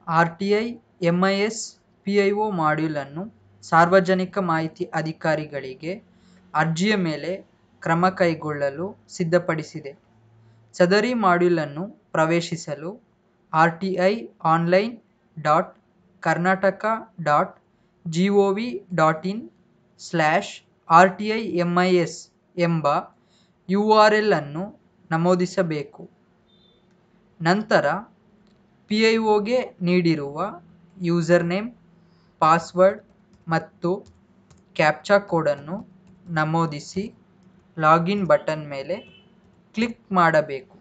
R T I M I S P I O ಮಾಡ್ಯೂಲನ್ನು ಸಾರ್ವಜನಿಕ ಮಾಹಿತಿ ಅಧಿಕಾರಿಗಳಿಗೆ ಅರ್ಜಿಯ ಮೇಲೆ ಕ್ರಮ ಕೈಗೊಳ್ಳಲು ಸಿದ್ಧಪಡಿಸಿದೆ ಸದರಿ ಮಾಡ್ಯೂಲನ್ನು ಪ್ರವೇಶಿಸಲು R T I online dot Karnataka dot G O V dot in slash R T I M I S ಎಂಬ ಯು ಆರ್ ಎಲ್ ಅನ್ನು ನಮೂದಿಸಬೇಕು ನಂತರ ಪಿ ಐ ಒಗೆ ನೀಡಿರುವ ಯೂಸರ್ ನೇಮ್ ಪಾಸ್ವರ್ಡ್ ಮತ್ತು ಕ್ಯಾಪ್ಚಾ ಕೋಡನ್ನು ನಮೂದಿಸಿ ಲಾಗಿನ್ ಬಟನ್ ಮೇಲೆ ಕ್ಲಿಕ್ ಮಾಡಬೇಕು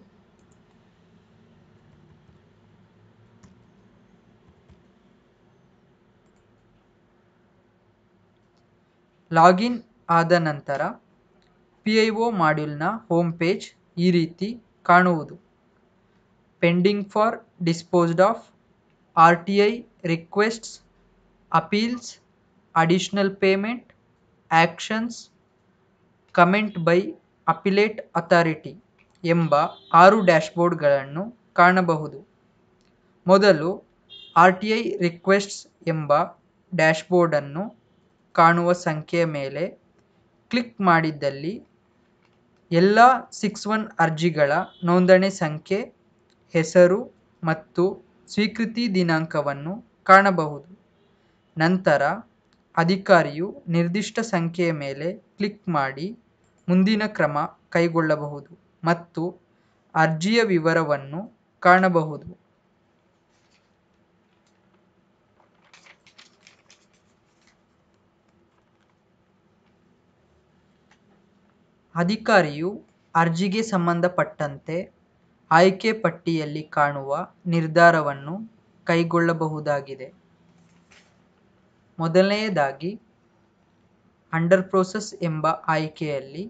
ಲಾಗಿನ್ ಆದ ನಂತರ ಪಿ ಐ ಒ ಮಾಡ್ಯೂಲ್ನ ಹೋಮ್ ಪೇಜ್ ಈ ರೀತಿ ಕಾಣುವುದು pending for disposed of R T I requests appeals additional payment actions comment by appellate authority ಎಂಬ ಆರು ಡ್ಯಾಶ್ಬೋರ್ಡ್ಗಳನ್ನು ಕಾಣಬಹುದು ಮೊದಲು ಆರ್ ಟಿ ಐ ರಿಕ್ವೆಸ್ಟ್ಸ್ ಎಂಬ ಡ್ಯಾಶ್ಬೋರ್ಡನ್ನು ಕಾಣುವ ಸಂಖ್ಯೆಯ ಮೇಲೆ ಕ್ಲಿಕ್ ಮಾಡಿದ್ದಲ್ಲಿ ಎಲ್ಲ ಸಿಕ್ಸ್ ಒನ್ ಅರ್ಜಿಗಳ ನೋಂದಣಿ ಸಂಖ್ಯೆ ಹೆಸರು ಮತ್ತು ಸ್ವೀಕೃತಿ ದಿನಾಂಕವನ್ನು ಕಾಣಬಹುದು ನಂತರ ಅಧಿಕಾರಿಯು ನಿರ್ದಿಷ್ಟ ಸಂಖ್ಯೆಯ ಮೇಲೆ ಕ್ಲಿಕ್ ಮಾಡಿ ಮುಂದಿನ ಕ್ರಮ ಕೈಗೊಳ್ಳಬಹುದು ಮತ್ತು ಅರ್ಜಿಯ ವಿವರವನ್ನು ಕಾಣಬಹುದು ಅಧಿಕಾರಿಯು ಅರ್ಜಿಗೆ ಸಂಬಂಧಪಟ್ಟಂತೆ ಆಯ್ಕೆ ಪಟ್ಟಿಯಲ್ಲಿ ಕಾಣುವ ನಿರ್ಧಾರವನ್ನು ಕೈಗೊಳ್ಳಬಹುದಾಗಿದೆ ಮೊದಲನೆಯದಾಗಿ ಅಂಡರ್ ಪ್ರೋಸೆಸ್ ಎಂಬ ಆಯ್ಕೆಯಲ್ಲಿ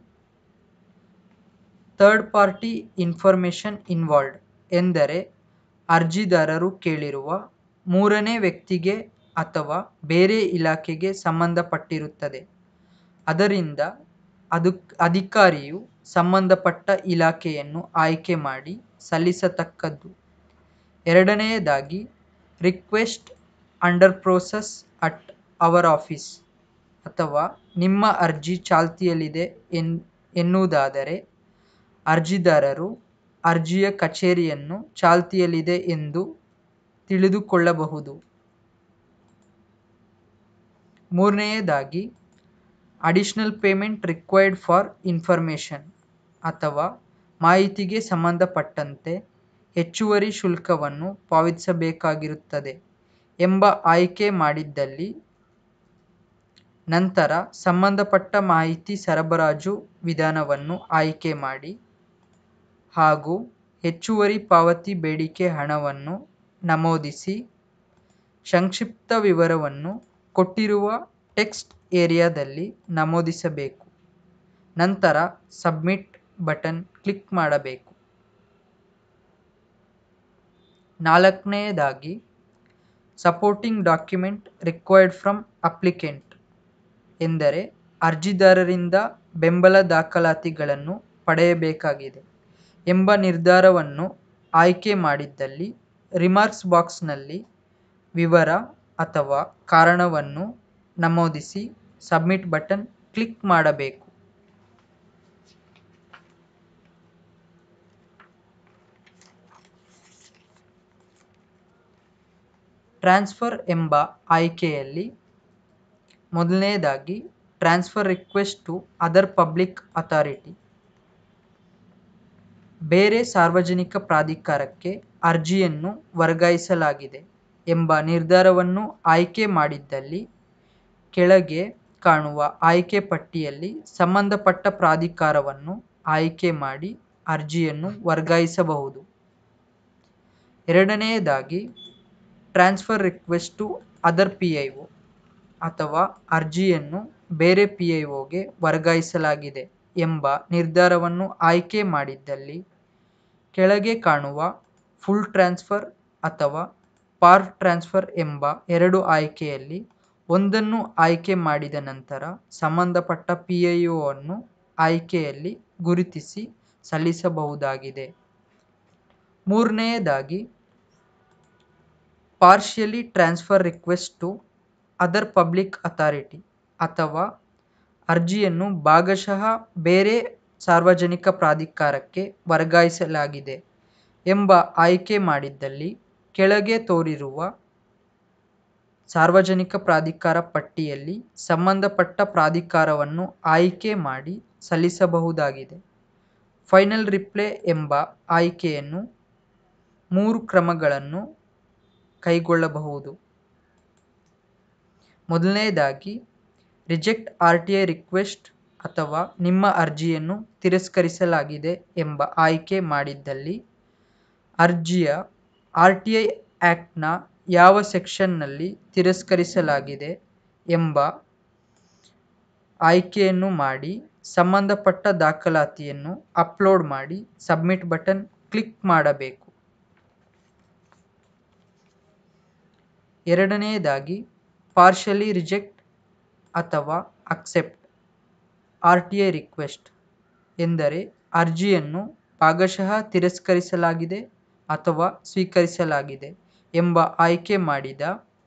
ಥರ್ಡ್ ಪಾರ್ಟಿ ಇನ್ಫಾರ್ಮೇಷನ್ ಇನ್ವಾಲ್ವ್ಡ್ ಎಂದರೆ ಅರ್ಜಿದಾರರು ಕೇಳಿರುವ ಮೂರನೇ ವ್ಯಕ್ತಿಗೆ ಅಥವಾ ಬೇರೆ ಇಲಾಖೆಗೆ ಸಂಬಂಧಪಟ್ಟಿರುತ್ತದೆ ಅದರಿಂದ ಅದು ಅಧಿಕಾರಿಯು ಸಂಬಂಧಪಟ್ಟ ಇಲಾಖೆಯನ್ನು ಆಯ್ಕೆ ಮಾಡಿ ಸಲ್ಲಿಸತಕ್ಕದ್ದು ಎರಡನೆಯದಾಗಿ request under process at our office ಅಥವಾ ನಿಮ್ಮ ಅರ್ಜಿ ಚಾಲ್ತಿಯಲ್ಲಿದೆ ಎನ್ ಎನ್ನುವುದಾದರೆ ಅರ್ಜಿದಾರರು ಅರ್ಜಿಯ ಕಚೇರಿಯನ್ನು ಚಾಲ್ತಿಯಲ್ಲಿದೆ ಎಂದು ತಿಳಿದುಕೊಳ್ಳಬಹುದು ಮೂರನೆಯದಾಗಿ additional payment required for information ಅಥವಾ ಮಾಹಿತಿಗೆ ಸಂಬಂಧಪಟ್ಟಂತೆ ಹೆಚ್ಚುವರಿ ಶುಲ್ಕವನ್ನು ಪಾವತಿಸಬೇಕಾಗಿರುತ್ತದೆ ಎಂಬ ಆಯ್ಕೆ ಮಾಡಿದ್ದಲ್ಲಿ ನಂತರ ಸಂಬಂಧಪಟ್ಟ ಮಾಹಿತಿ ಸರಬರಾಜು ವಿಧಾನವನ್ನು ಆಯ್ಕೆ ಮಾಡಿ ಹಾಗೂ ಹೆಚ್ಚುವರಿ ಪಾವತಿ ಬೇಡಿಕೆ ಹಣವನ್ನು ನಮೂದಿಸಿ ಸಂಕ್ಷಿಪ್ತ ವಿವರವನ್ನು ಕೊಟ್ಟಿರುವ ಟೆಕ್ಸ್ಟ್ ಏರಿಯಾದಲ್ಲಿ ನಮೂದಿಸಬೇಕು ನಂತರ ಸಬ್ಮಿಟ್ ಬಟನ್ ಕ್ಲಿಕ್ ಮಾಡಬೇಕು ನಾಲ್ಕನೆಯದಾಗಿ supporting document required from applicant ಎಂದರೆ ಅರ್ಜಿದಾರರಿಂದ ಬೆಂಬಲ ದಾಖಲಾತಿಗಳನ್ನು ಪಡೆಯಬೇಕಾಗಿದೆ ಎಂಬ ನಿರ್ಧಾರವನ್ನು ಆಯ್ಕೆ ಮಾಡಿದ್ದಲ್ಲಿ ರಿಮಾರ್ಕ್ಸ್ ಬಾಕ್ಸ್ನಲ್ಲಿ ವಿವರ ಅಥವಾ ಕಾರಣವನ್ನು ನಮೂದಿಸಿ ಸಬ್ಮಿಟ್ ಬಟನ್ ಕ್ಲಿಕ್ ಮಾಡಬೇಕು ಟ್ರಾನ್ಸ್ಫರ್ ಎಂಬ ಆಯ್ಕೆಯಲ್ಲಿ ಮೊದಲನೆಯದಾಗಿ transfer request to other public authority ಬೇರೆ ಸಾರ್ವಜನಿಕ ಪ್ರಾಧಿಕಾರಕ್ಕೆ ಅರ್ಜಿಯನ್ನು ವರ್ಗಾಯಿಸಲಾಗಿದೆ ಎಂಬ ನಿರ್ಧಾರವನ್ನು ಆಯ್ಕೆ ಮಾಡಿದ್ದಲ್ಲಿ ಕೆಳಗೆ ಕಾಣುವ ಆಯ್ಕೆ ಪಟ್ಟಿಯಲ್ಲಿ ಸಂಬಂಧಪಟ್ಟ ಪ್ರಾಧಿಕಾರವನ್ನು ಆಯ್ಕೆ ಮಾಡಿ ಅರ್ಜಿಯನ್ನು ವರ್ಗಾಯಿಸಬಹುದು ಎರಡನೆಯದಾಗಿ transfer request to other P I O ಅಥವಾ ಅರ್ಜಿಯನ್ನು ಬೇರೆ ಪಿ ಐ ಒಗೆ ವರ್ಗಾಯಿಸಲಾಗಿದೆ ಎಂಬ ನಿರ್ಧಾರವನ್ನು ಆಯ್ಕೆ ಮಾಡಿದ್ದಲ್ಲಿ ಕೆಳಗೆ ಕಾಣುವ ಫುಲ್ ಟ್ರಾನ್ಸ್ಫರ್ ಅಥವಾ ಪಾರ್ಟ್ ಟ್ರಾನ್ಸ್ಫರ್ ಎಂಬ ಎರಡು ಆಯ್ಕೆಯಲ್ಲಿ ಒಂದನ್ನು ಆಯ್ಕೆ ಮಾಡಿದ ನಂತರ ಸಂಬಂಧಪಟ್ಟ ಪಿ ಐ ಒವನ್ನು ಆಯ್ಕೆಯಲ್ಲಿ ಗುರುತಿಸಿ ಸಲ್ಲಿಸಬಹುದಾಗಿದೆ ಮೂರನೆಯದಾಗಿ partially transfer request to other public authority ಅಥವಾ ಅರ್ಜಿಯನ್ನು ಭಾಗಶಃ ಬೇರೆ ಸಾರ್ವಜನಿಕ ಪ್ರಾಧಿಕಾರಕ್ಕೆ ವರ್ಗಾಯಿಸಲಾಗಿದೆ ಎಂಬ ಆಯ್ಕೆ ಮಾಡಿದ್ದಲ್ಲಿ ಕೆಳಗೆ ತೋರಿರುವ ಸಾರ್ವಜನಿಕ ಪ್ರಾಧಿಕಾರ ಪಟ್ಟಿಯಲ್ಲಿ ಸಂಬಂಧಪಟ್ಟ ಪ್ರಾಧಿಕಾರವನ್ನು ಆಯ್ಕೆ ಮಾಡಿ ಸಲ್ಲಿಸಬಹುದಾಗಿದೆ ಫೈನಲ್ ರಿಪ್ಲೈ ಎಂಬ ಆಯ್ಕೆಯನ್ನು ಮೂರು ಕ್ರಮಗಳನ್ನು ಕೈಗೊಳ್ಳಬಹುದು ಮೊದಲನೇದಾಗಿ reject R T I request ಅಥವಾ ನಿಮ್ಮ ಅರ್ಜಿಯನ್ನು ತಿರಸ್ಕರಿಸಲಾಗಿದೆ ಎಂಬ ಆಯ್ಕೆ ಮಾಡಿದ್ದಲ್ಲಿ ಅರ್ಜಿಯ ಆರ್ ಟಿ ಐ ಆ್ಯಕ್ಟ್ನ ಯಾವ ಸೆಕ್ಷನ್ನಲ್ಲಿ ತಿರಸ್ಕರಿಸಲಾಗಿದೆ ಎಂಬ ಆಯ್ಕೆಯನ್ನು ಮಾಡಿ ಸಂಬಂಧಪಟ್ಟ ದಾಖಲಾತಿಯನ್ನು ಅಪ್ಲೋಡ್ ಮಾಡಿ ಸಬ್ಮಿಟ್ ಬಟನ್ ಕ್ಲಿಕ್ ಮಾಡಬೇಕು ಎರಡನೆಯದಾಗಿ ಪಾರ್ಷಲಿ ರಿಜೆಕ್ಟ್ ಅಥವಾ accept R T I request ಎಂದರೆ ಅರ್ಜಿಯನ್ನು ಭಾಗಶಃ ತಿರಸ್ಕರಿಸಲಾಗಿದೆ ಅಥವಾ ಸ್ವೀಕರಿಸಲಾಗಿದೆ ಎಂಬ ಆಯ್ಕೆ ಮಾಡಿದ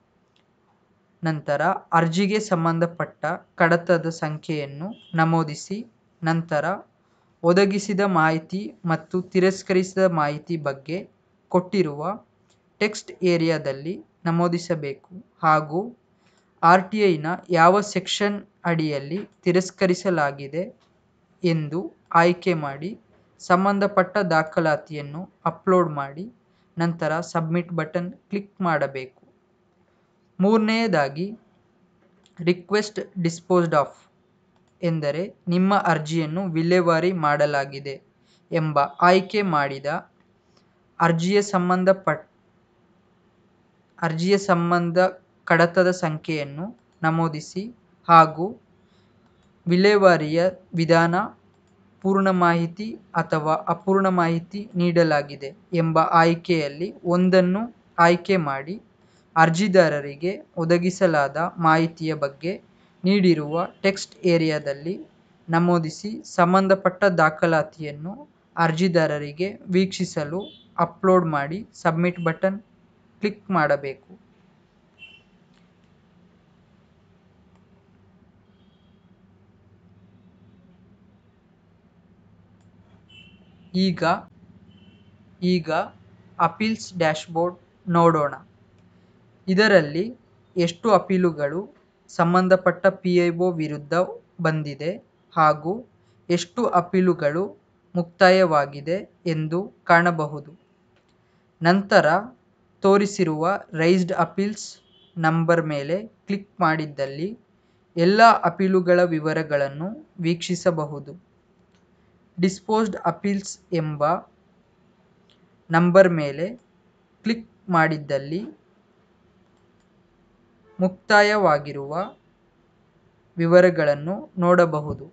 ನಂತರ ಅರ್ಜಿಗೆ ಸಂಬಂಧಪಟ್ಟ ಕಡತದ ಸಂಖ್ಯೆಯನ್ನು ನಮೂದಿಸಿ ನಂತರ ಒದಗಿಸಿದ ಮಾಹಿತಿ ಮತ್ತು ತಿರಸ್ಕರಿಸಿದ ಮಾಹಿತಿ ಬಗ್ಗೆ ಕೊಟ್ಟಿರುವ ಟೆಕ್ಸ್ಟ್ ಏರಿಯಾದಲ್ಲಿ ನಮೂದಿಸಬೇಕು ಹಾಗೂ ಆರ್ ಟಿ ಐನ ಯಾವ ಸೆಕ್ಷನ್ ಅಡಿಯಲ್ಲಿ ತಿರಸ್ಕರಿಸಲಾಗಿದೆ ಎಂದು ಆಯ್ಕೆ ಮಾಡಿ ಸಂಬಂಧಪಟ್ಟ ದಾಖಲಾತಿಯನ್ನು ಅಪ್ಲೋಡ್ ಮಾಡಿ ನಂತರ ಸಬ್ಮಿಟ್ ಬಟನ್ ಕ್ಲಿಕ್ ಮಾಡಬೇಕು ಮೂರನೆಯದಾಗಿ ರಿಕ್ವೆಸ್ಟ್ ಡಿಸ್ಪೋಸ್ಡ್ ಆಫ್ ಎಂದರೆ ನಿಮ್ಮ ಅರ್ಜಿಯನ್ನು ವಿಲೇವಾರಿ ಮಾಡಲಾಗಿದೆ ಎಂಬ ಆಯ್ಕೆ ಮಾಡಿದ ಅರ್ಜಿಯ ಸಂಬಂಧಪಟ್ಟ ಅರ್ಜಿಯ ಸಂಬಂಧ ಕಡತದ ಸಂಖ್ಯೆಯನ್ನು ನಮೂದಿಸಿ ಹಾಗೂ ವಿಲೇವಾರಿಯ ವಿಧಾನ ಪೂರ್ಣ ಮಾಹಿತಿ ಅಥವಾ ಅಪೂರ್ಣ ಮಾಹಿತಿ ನೀಡಲಾಗಿದೆ ಎಂಬ ಆಯ್ಕೆಯಲ್ಲಿ ಒಂದನ್ನು ಆಯ್ಕೆ ಮಾಡಿ ಅರ್ಜಿದಾರರಿಗೆ ಒದಗಿಸಲಾದ ಮಾಹಿತಿಯ ಬಗ್ಗೆ ನೀಡಿರುವ ಟೆಕ್ಸ್ಟ್ ಏರಿಯಾದಲ್ಲಿ ನಮೂದಿಸಿ ಸಂಬಂಧಪಟ್ಟ ದಾಖಲಾತಿಯನ್ನು ಅರ್ಜಿದಾರರಿಗೆ ವೀಕ್ಷಿಸಲು ಅಪ್ಲೋಡ್ ಮಾಡಿ ಸಬ್ಮಿಟ್ ಬಟನ್ ಕ್ಲಿಕ್ ಮಾಡಬೇಕು ಈಗ ಈಗ ಅಪೀಲ್ಸ್ ಡ್ಯಾಶ್ಬೋರ್ಡ್ ನೋಡೋಣ ಇದರಲ್ಲಿ ಎಷ್ಟು ಅಪೀಲುಗಳು ಸಂಬಂಧಪಟ್ಟ ಪಿ ಐ ಒ ವಿರುದ್ಧ ಬಂದಿದೆ ಹಾಗೂ ಎಷ್ಟು ಅಪೀಲುಗಳು ಮುಕ್ತಾಯವಾಗಿದೆ ಎಂದು ಕಾಣಬಹುದು ನಂತರ ತೋರಿಸಿರುವ ರೈಸ್ಡ್ ಅಪೀಲ್ಸ್ ನಂಬರ್ ಮೇಲೆ ಕ್ಲಿಕ್ ಮಾಡಿದ್ದಲ್ಲಿ ಎಲ್ಲ ಅಪೀಲುಗಳ ವಿವರಗಳನ್ನು ವೀಕ್ಷಿಸಬಹುದು ಡಿಸ್ಪೋಸ್ಡ್ ಅಪೀಲ್ಸ್ ಎಂಬ ನಂಬರ್ ಮೇಲೆ ಕ್ಲಿಕ್ ಮಾಡಿದ್ದಲ್ಲಿ ಮುಕ್ತಾಯವಾಗಿರುವ ವಿವರಗಳನ್ನು ನೋಡಬಹುದು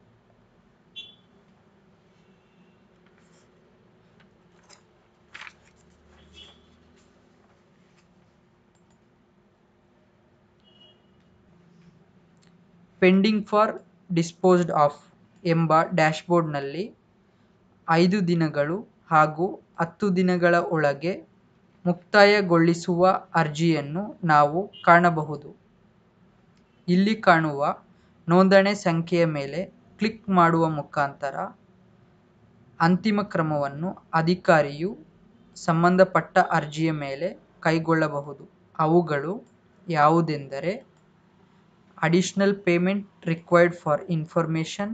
ಪೆಂಡಿಂಗ್ ಫಾರ್ ಡಿಸ್ಪೋಸ್ಡ್ ಆಫ್ ಎಂಬ ಡ್ಯಾಶ್ಬೋರ್ಡ್ನಲ್ಲಿ ಐದು ದಿನಗಳು ಹಾಗೂ ಹತ್ತು ದಿನಗಳ ಒಳಗೆ ಮುಕ್ತಾಯಗೊಳಿಸುವ ಅರ್ಜಿಯನ್ನು ನಾವು ಕಾಣಬಹುದು ಇಲ್ಲಿ ಕಾಣುವ ನೋಂದಣಿ ಸಂಖ್ಯೆಯ ಮೇಲೆ ಕ್ಲಿಕ್ ಮಾಡುವ ಮುಖಾಂತರ ಅಂತಿಮ ಕ್ರಮವನ್ನು ಅಧಿಕಾರಿಯು ಸಂಬಂಧಪಟ್ಟ ಅರ್ಜಿಯ ಮೇಲೆ ಕೈಗೊಳ್ಳಬಹುದು ಅವುಗಳು ಯಾವುದೆಂದರೆ additional payment required for information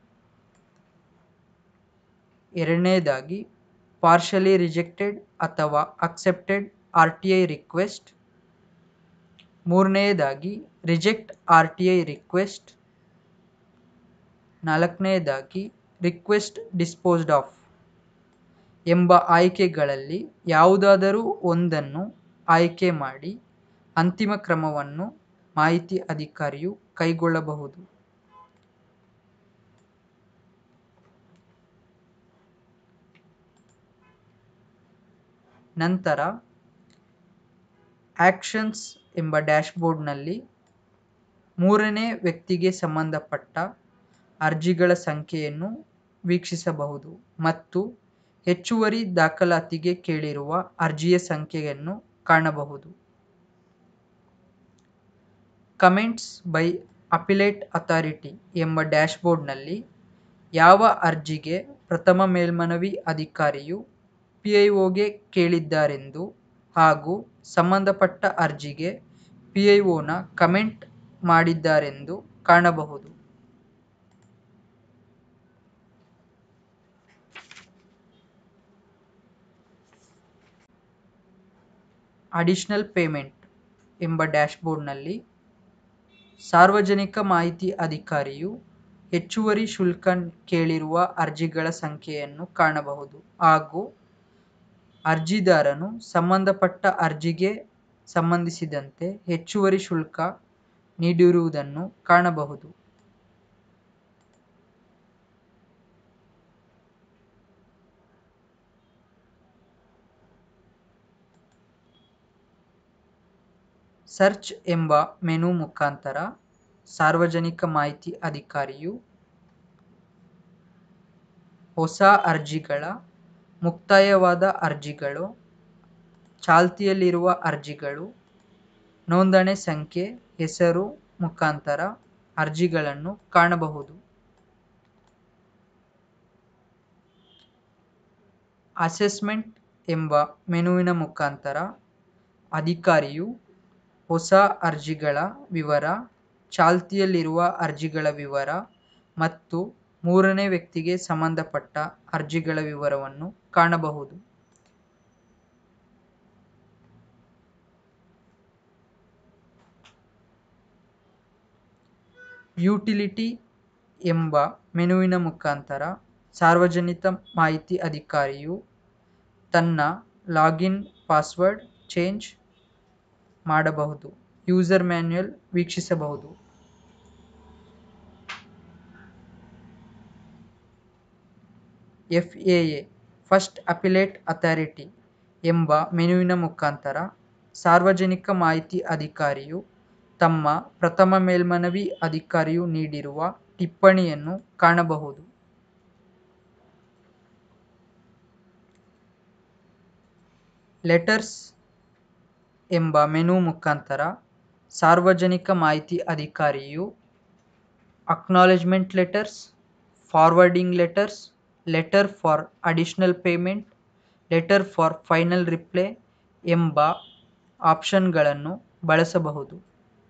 ಎರಡನೇದಾಗಿ ಪಾರ್ಷಲಿ ರಿಜೆಕ್ಟೆಡ್ ಅಥವಾ accepted R T I request ಮೂರನೆಯದಾಗಿ reject R T I request ನಾಲ್ಕನೆಯದಾಗಿ ರಿಕ್ವೆಸ್ಟ್ ಡಿಸ್ಪೋಸ್ಡ್ ಆಫ್ ಎಂಬ ಆಯ್ಕೆಗಳಲ್ಲಿ ಯಾವುದಾದರೂ ಒಂದನ್ನು ಆಯ್ಕೆ ಮಾಡಿ ಅಂತಿಮ ಕ್ರಮವನ್ನು ಮಾಹಿತಿ ಅಧಿಕಾರಿಯು ಕೈಗೊಳ್ಳಬಹುದು ನಂತರ ಆಕ್ಷನ್ಸ್ ಎಂಬ ಡ್ಯಾಶ್ಬೋರ್ಡ್ನಲ್ಲಿ ಮೂರನೇ ವ್ಯಕ್ತಿಗೆ ಸಂಬಂಧಪಟ್ಟ ಅರ್ಜಿಗಳ ಸಂಖ್ಯೆಯನ್ನು ವೀಕ್ಷಿಸಬಹುದು ಮತ್ತು ಹೆಚ್ಚುವರಿ ದಾಖಲಾತಿಗೆ ಕೇಳಿರುವ ಅರ್ಜಿಯ ಸಂಖ್ಯೆಯನ್ನು ಕಾಣಬಹುದು ಕಮೆಂಟ್ಸ್ ಬೈ ಅಪಿಲೇಟ್ ಅಥಾರಿಟಿ ಎಂಬ ಡ್ಯಾಶ್ಬೋರ್ಡ್ನಲ್ಲಿ ಯಾವ ಅರ್ಜಿಗೆ ಪ್ರಥಮ ಮೇಲ್ಮನವಿ ಅಧಿಕಾರಿಯು ಪಿಐಒಗೆ ಕೇಳಿದ್ದಾರೆಂದು ಹಾಗೂ ಸಂಬಂಧಪಟ್ಟ ಅರ್ಜಿಗೆ ಪಿಐಒನ ಕಮೆಂಟ್ ಮಾಡಿದ್ದಾರೆಂದು ಕಾಣಬಹುದು ಅಡಿಷನಲ್ ಪೇಮೆಂಟ್ ಎಂಬ ಡ್ಯಾಶ್ಬೋರ್ಡ್ನಲ್ಲಿ ಸಾರ್ವಜನಿಕ ಮಾಹಿತಿ ಅಧಿಕಾರಿಯು ಹೆಚ್ಚುವರಿ ಶುಲ್ಕ ಕೇಳಿರುವ ಅರ್ಜಿಗಳ ಸಂಖ್ಯೆಯನ್ನು ಕಾಣಬಹುದು ಹಾಗೂ ಅರ್ಜಿದಾರನು ಸಂಬಂಧಪಟ್ಟ ಅರ್ಜಿಗೆ ಸಂಬಂಧಿಸಿದಂತೆ ಹೆಚ್ಚುವರಿ ಶುಲ್ಕ ನೀಡಿರುವುದನ್ನು ಕಾಣಬಹುದು ಸರ್ಚ್ ಎಂಬ ಮೆನು ಮುಖಾಂತರ ಸಾರ್ವಜನಿಕ ಮಾಹಿತಿ ಅಧಿಕಾರಿಯು ಹೊಸ ಅರ್ಜಿಗಳ ಮುಕ್ತಾಯವಾದ ಅರ್ಜಿಗಳು ಚಾಲ್ತಿಯಲ್ಲಿರುವ ಅರ್ಜಿಗಳು ನೋಂದಣಿ ಸಂಖ್ಯೆ ಹೆಸರು ಮುಖಾಂತರ ಅರ್ಜಿಗಳನ್ನು ಕಾಣಬಹುದು ಅಸೆಸ್ಮೆಂಟ್ ಎಂಬ ಮೆನುವಿನ ಮುಖಾಂತರ ಅಧಿಕಾರಿಯು ಹೊಸ ಅರ್ಜಿಗಳ ವಿವರ ಚಾಲ್ತಿಯಲ್ಲಿರುವ ಅರ್ಜಿಗಳ ವಿವರ ಮತ್ತು ಮೂರನೇ ವ್ಯಕ್ತಿಗೆ ಸಂಬಂಧಪಟ್ಟ ಅರ್ಜಿಗಳ ವಿವರವನ್ನು ಕಾಣಬಹುದು ಯುಟಿಲಿಟಿ ಎಂಬ ಮೆನುವಿನ ಮುಖಾಂತರ ಸಾರ್ವಜನಿಕ ಮಾಹಿತಿ ಅಧಿಕಾರಿಯು ತನ್ನ ಲಾಗಿನ್ ಪಾಸ್ವರ್ಡ್ ಚೇಂಜ್ ಮಾಡಬಹುದು ಯೂಸರ್ ಮ್ಯಾನ್ಯುಯಲ್ ವೀಕ್ಷಿಸಬಹುದು F A A first appellate authority ಎಂಬ ಮೆನುವಿನ ಮುಖಾಂತರ ಸಾರ್ವಜನಿಕ ಮಾಹಿತಿ ಅಧಿಕಾರಿಯು ತಮ್ಮ ಪ್ರಥಮ ಮೇಲ್ಮನವಿ ಅಧಿಕಾರಿಯು ನೀಡಿರುವ ಟಿಪ್ಪಣಿಯನ್ನು ಕಾಣಬಹುದು ಲೆಟರ್ಸ್ ಎಂಬ ಮೆನು ಮುಖಾಂತರ ಸಾರ್ವಜನಿಕ ಮಾಹಿತಿ ಅಧಿಕಾರಿಯು acknowledgement letters forwarding letters letter for additional payment letter for final reply ಎಂಬ ಆಪ್ಷನ್ಗಳನ್ನು ಬಳಸಬಹುದು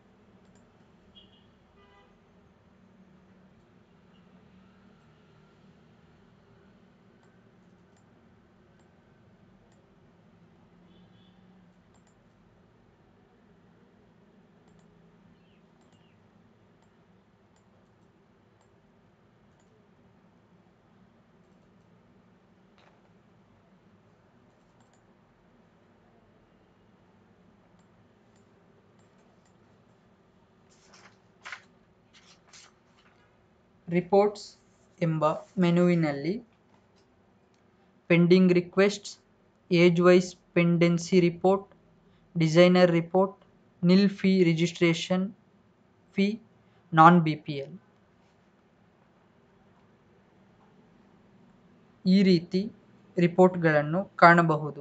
ರಿಪೋರ್ಟ್ಸ್ ಎಂಬ ಮೆನುವಿನಲ್ಲಿ pending requests age wise pendency report designer report nil fee registration fee non B P L ಈ ರೀತಿ ರಿಪೋರ್ಟ್ಗಳನ್ನು ಕಾಣಬಹುದು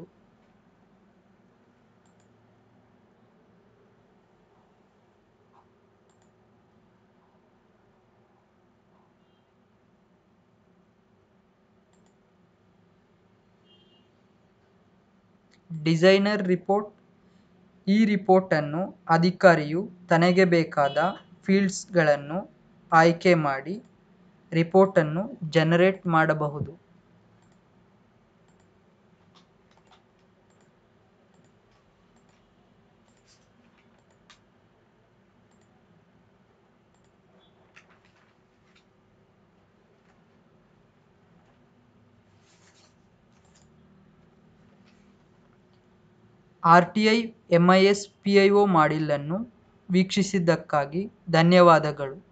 ಡಿಸೈನರ್ ರಿಪೋರ್ಟ್ ಈ ರಿಪೋರ್ಟನ್ನು ಅಧಿಕಾರಿಯು ತನಗೆ ಬೇಕಾದ ಫೀಲ್ಡ್ಸ್ಗಳನ್ನು ಆಯ್ಕೆ ಮಾಡಿ ರಿಪೋರ್ಟನ್ನು ಜನರೇಟ್ ಮಾಡಬಹುದು R T I M I S P I O ಮಾಡಿಲನ್ನು ವೀಕ್ಷಿಸಿದ್ದಕ್ಕಾಗಿ ಧನ್ಯವಾದಗಳು